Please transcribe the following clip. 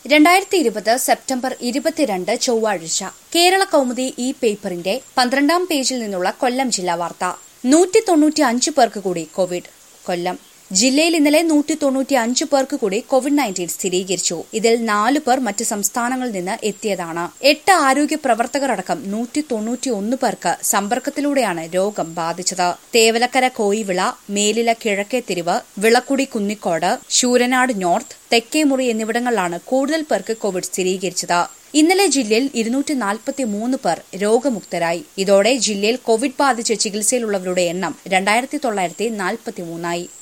രണ്ടായിരത്തി ഇരുപത് സെപ്റ്റംബർ ഇരുപത്തിരണ്ട് ചൊവ്വാഴ്ച കേരള കൗമുദി ഈ പേപ്പറിന്റെ പന്ത്രണ്ടാം പേജിൽ നിന്നുള്ള കൊല്ലം ജില്ലാ വാർത്ത നൂറ്റി തൊണ്ണൂറ്റി അഞ്ച് പേർക്ക് കൂടി കോവിഡ് കൊല്ലം ജില്ലയിൽ ഇന്നലെ നൂറ്റി തൊണ്ണൂറ്റി അഞ്ച് പേർക്ക് കൂടി കോവിഡ് നയൻറ്റീൻ സ്ഥിരീകരിച്ചു ഇതിൽ നാല് പേർ മറ്റ് സംസ്ഥാനങ്ങളിൽ നിന്ന് എത്തിയതാണ് എട്ട് ആരോഗ്യ പ്രവർത്തകരടക്കം നൂറ്റി തൊണ്ണൂറ്റി ഒന്ന് പേർക്ക് സമ്പർക്കത്തിലൂടെയാണ് രോഗം ബാധിച്ചത് തേവലക്കര കോയിവിള മേലില കിഴക്കേ തെരുവ് വിളക്കുടി കുന്നിക്കോട് ശൂരനാട് നോർത്ത് തെക്കേമുറി എന്നിവിടങ്ങളിലാണ് കൂടുതൽ പേർക്ക് കോവിഡ് സ്ഥിരീകരിച്ചത് ഇന്നലെ ജില്ലയിൽ ഇരുന്നൂറ്റി നാൽപ്പത്തി മൂന്ന് പേർ രോഗമുക്തരായി ഇതോടെ ജില്ലയിൽ കോവിഡ് ബാധിച്ച് ചികിത്സയിലുള്ളവരുടെ എണ്ണം രണ്ടായിരത്തി തൊള്ളായിരത്തി നാൽപ്പത്തി മൂന്നായി